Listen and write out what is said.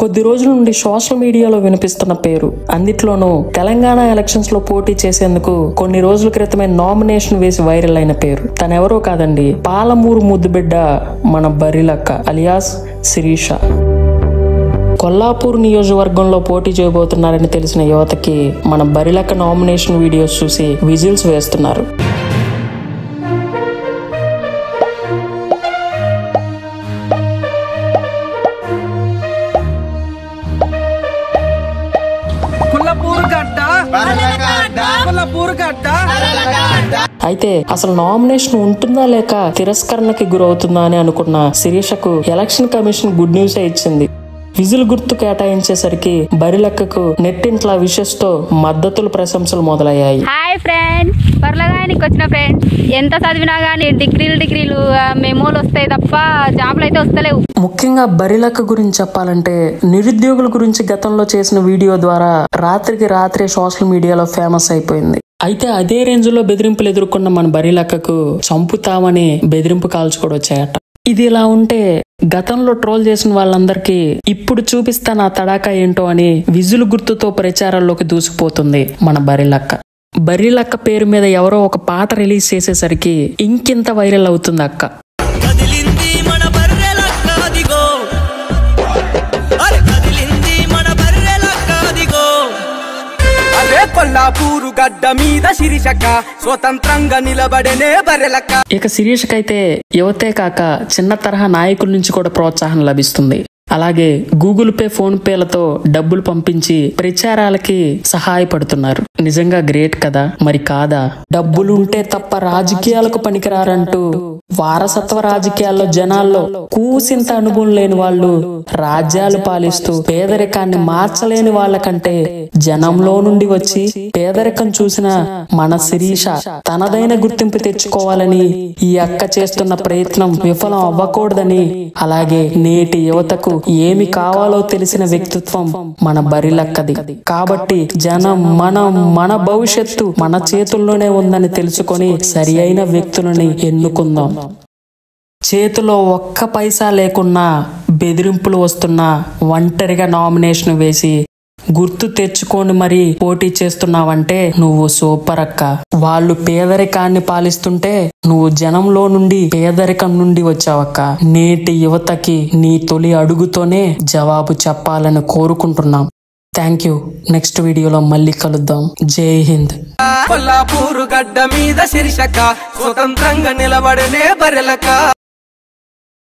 కొద్ది రోజుల నుండి సోషల్ మీడియాలో వినిపిస్తున్న పేరు అందుట్లోనూ తెలంగాణ ఎలక్షన్స్ లో పోటీ చేసేందుకు కొన్ని రోజుల క్రితమే నామినేషన్ వేసి వైరల్ అయిన పేరు తనెవరో కాదండి పాలమూరు ముద్దుబిడ్డ మన బరిలక్క అలియాస్ శిరీష కొల్లాపూర్ నియోజకవర్గంలో పోటీ చేయబోతున్నారని తెలిసిన యువతకి మన బరిలక్క నామినేషన్ వీడియోస్ చూసి విజిల్స్ వేస్తున్నారు పుల్లపూరు గడ్డ పుల్లపూరు గడ్డ అయితే అసలు నామినేషన్ ఉంటుందా లేక తిరస్కరణకి గురవుతుందా అని అనుకున్న శిరీషకు ఎలక్షన్ కమిషన్ గుడ్ న్యూస్ ఇచ్చింది విజిల్ గుర్తు కేటాయించేసరికి బరిలెక్కకు నెట్టింట్ల విషెస్ తో మద్దతుల ప్రశంసలు మొదలయ్యాయి హాయ్ ఫ్రెండ్స్ పర్లగానికి వచ్చిన ఫ్రెండ్స్ ఎంత చదివినా కానీ డిగ్రీలు డిగ్రీలు ఆ, మెమోలు వస్తాయి తప్ప జాబ్లు అయితే వస్తలేవు ముఖ్యంగా బరిలక్క గురించి చెప్పాలంటే నిరుద్యోగుల గురించి గతంలో చేసిన వీడియో ద్వారా రాత్రికి రాత్రే సోషల్ మీడియాలో ఫేమస్ అయిపోయింది అయితే అదే రేంజ్ లో బెదిరింపులు ఎదుర్కొన్న మన బరిలక్కకు చంపుతామని బెదిరింపు కాల్స్ కూడా వచ్చాయట ఇది ఇలా ఉంటే గతంలో ట్రోల్ చేసిన వాళ్ళందరికీ ఇప్పుడు చూపిస్తా నా తడాకా ఏంటో అని విజులు గుర్తుతో ప్రచారాల్లోకి దూసుకుపోతుంది మన బరిలక్క బరిలక్క పేరు మీద ఎవరో ఒక పాట రిలీజ్ చేసేసరికి ఇంకింత వైరల్ అవుతుంది అక్క కదిలింది మన బర్రెలక్క అదిగో అరే కదిలింది మన బర్రెలక్క అదిగో అదే కొల్లాపూరు గడ్డ మీద శిరిషక స్వతంత్రంగా నిలబడనే బరెలక్క ఇక శిరీషకైతే యువతే కాక చిన్న తరహా నాయకుల నుంచి కూడా ప్రోత్సాహం లభిస్తుంది అలాగే గూగుల్ పే ఫోన్ పేలతో డబ్బులు పంపించి ప్రచారాలకి సహాయపడుతున్నారు నిజంగా గ్రేట్ కదా మరి కాదా డబ్బులుంటే తప్ప రాజకీయాలకు పనికిరారంటూ వారసత్వ రాజకీయాల్లో జనాల్లో కూసింత అనుభవం లేని వాళ్ళు రాజ్యాలు పాలిస్తూ పేదరికాన్ని మార్చలేని వాళ్ళకంటే జనంలో నుండి వచ్చి పేదరికం చూసిన మన శిరీష తనదైన గుర్తింపు తెచ్చుకోవాలని ఈ అక్క చేస్తున్న ప్రయత్నం విఫలం అవ్వకూడదని అలాగే నేటి యువతకు ఏమి కావాలో తెలిసిన వ్యక్తిత్వం మన బరిలక్కది కాబట్టి జనం మనం మన భవిష్యత్తు మన చేతుల్లోనే ఉందని తెలుసుకొని సరి అయిన వ్యక్తులని ఎన్నుకుందాం చేతిలో ఒక్క పైసా లేకున్నా బెదిరింపులు వస్తున్నా ఒంటరిగా నామినేషన్ వేసి గుర్తు తెచ్చుకొని మరీ పోటీ చేస్తున్నావంటే నువ్వు సూపర్ అక్క వాళ్ళు పేదరికాన్ని పాలిస్తుంటే నువ్వు జనంలో నుండి పేదరికం నుండి వచ్చావక్క నేటి యువతకి నీ తొలి అడుగుతోనే జవాబు చెప్పాలని కోరుకుంటున్నాం థ్యాంక్ యూ నెక్స్ట్ వీడియోలో మళ్ళీ కలుద్దాం జై హింద్ కొల్లాపూరు గడ్డ మీద శిరిషక స్వతంత్రంగా నిలబడనే బరెలక